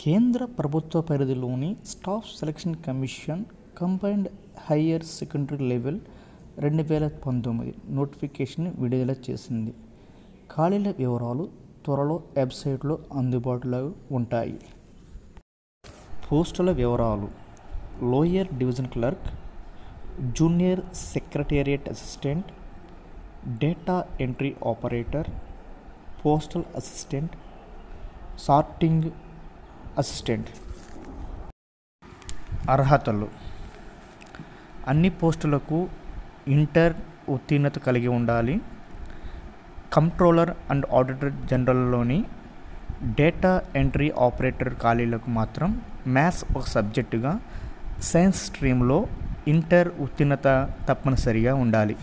కేంద్ర ప్రభుత్వ పరిధిలోని staff selection commission combined higher secondary level రెండు వేల పంతొమ్మిది నోటిఫికేషన్ విడుదల చేసింది ఖాళీల వివరాలు త్వరలో వెబ్సైట్లో అందుబాటులో ఉంటాయి పోస్టుల వివరాలు lower division clerk junior secretariat assistant data entry operator postal assistant sorting assistant అర్హతలు అన్ని పోస్టులకు ఇంటర్ ఉత్తీర్ణత కలిగి ఉండాలి కంట్రోలర్ అండ్ ఆడిటర్ జనరల్లోని డేటా ఎంట్రీ ఆపరేటర్ ఖాళీలకు మాత్రం మ్యాథ్స్ ఒక సబ్జెక్టుగా సైన్స్ స్ట్రీమ్లో ఇంటర్ ఉత్తీర్ణత తప్పనిసరిగా ఉండాలి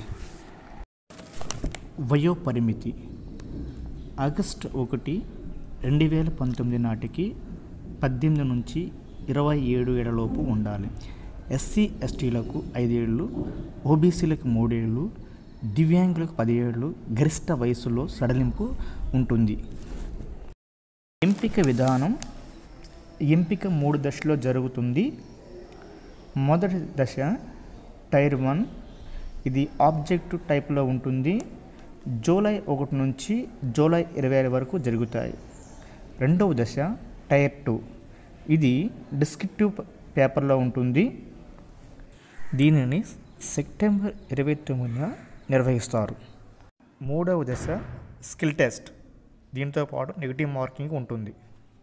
వయో పరిమితి ఆగస్ట్ ఒకటి రెండు వేల పంతొమ్మిది నాటికి పద్దెనిమిది నుంచి ఇరవై ఏడు ఏళ్లలోపు ఉండాలి ఎస్సీ ఎస్టీలకు ఐదేళ్ళు ఓబీసీలకు మూడేళ్ళు దివ్యాంగులకు పదిహేళ్ళు గరిష్ట వయసులో సడలింపు ఉంటుంది ఎంపిక విధానం ఎంపిక మూడు దశలో జరుగుతుంది మొదటి దశ టైర్ వన్ ఇది ఆబ్జెక్టివ్ టైప్లో ఉంటుంది జూలై ఒకటి నుంచి జూలై ఇరవై వరకు జరుగుతాయి రెండవ దశ టైర్ టూ ఇది డిస్క్రిప్టివ్ పేపర్లో ఉంటుంది దీనిని సెప్టెంబర్ ఇరవై తొమ్మిదిన నిర్వహిస్తారు మూడవ దశ స్కిల్ టెస్ట్ దీంతో పాటు నెగిటివ్ మార్కింగ్ ఉంటుంది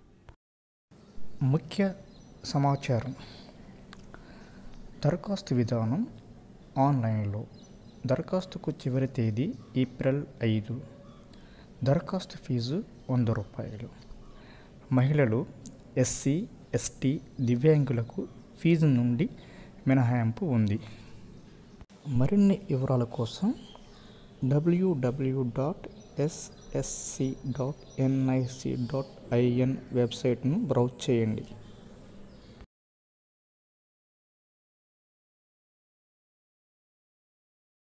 ముఖ్య సమాచారం దరఖాస్తు విధానం ఆన్లైన్లో దరఖాస్తుకు చివరి తేదీ ఏప్రిల్ ఐదు దరఖాస్తు ఫీజు వంద రూపాయలు మహిళలు ఎస్సీ ఎస్టీ దివ్యాంగులకు ఫీజు నుండి మినహాయింపు ఉంది మరిన్ని వివరాల కోసం WWW dot SSC dot NIC dot IN వెబ్సైట్ను బ్రౌజ్ చేయండి